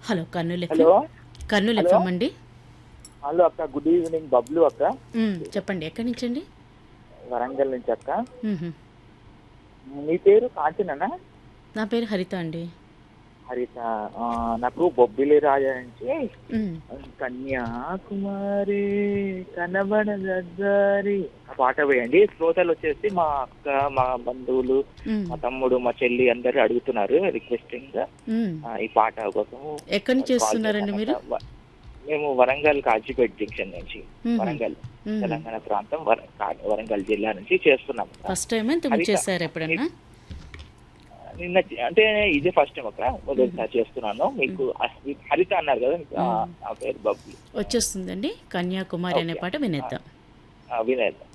Hello Kurnool FM hello Kurnool hello. FM అండి hello అక్క good evening Bablu అక్క మ్, చెప్పండి ఎక్కడి నుంచి అండి వరంగల్ నుంచి అక్క మ్హూ. మీ పేరు కాంచననా నా పేరు హరిత అండి హరిత ఆ, నాకు బొబ్బిలి రాజా నుంచి మ్, కన్యాకుమారి కనబడదరి ఆ పాట వేయండి శ్రోతలు వచ్చేసి మా అక్క మా బంధువులు మ్, మా తమ్ముడు మా చెల్లి అందరు అడుగుతున్నారు రిక్వెస్టింగ్ మ్. ఈ పాట కోసం ఎక్కడి నుంచి చేస్తున్నారండి మీరు మేము వరంగల్ కాజీపేట్ జంక్షన్ నుంచి మ్మ్. వరంగల్ మ్మ్. తెలంగాణ ప్రాంతం వర- కా- వరంగల్ జిల్లా నుంచి చేస్తున్నాం ఫస్ట్ టైం ఇంతకు హరిత. చేశారు ఎప్పుడన్నా నిన్న చే- అంటే ఇదే ఫస్ట్ టైం ఒక మొదటిసారి చేస్తున్నాను మీకు అ- మీకు హరిత అన్నారు కదా ఆ- ఆ పేరు బబ్బు వచ్చేస్తుందండి కన్యాకుమారి అనే ఓకే. పాట వినేద్దాం వినేద్దాం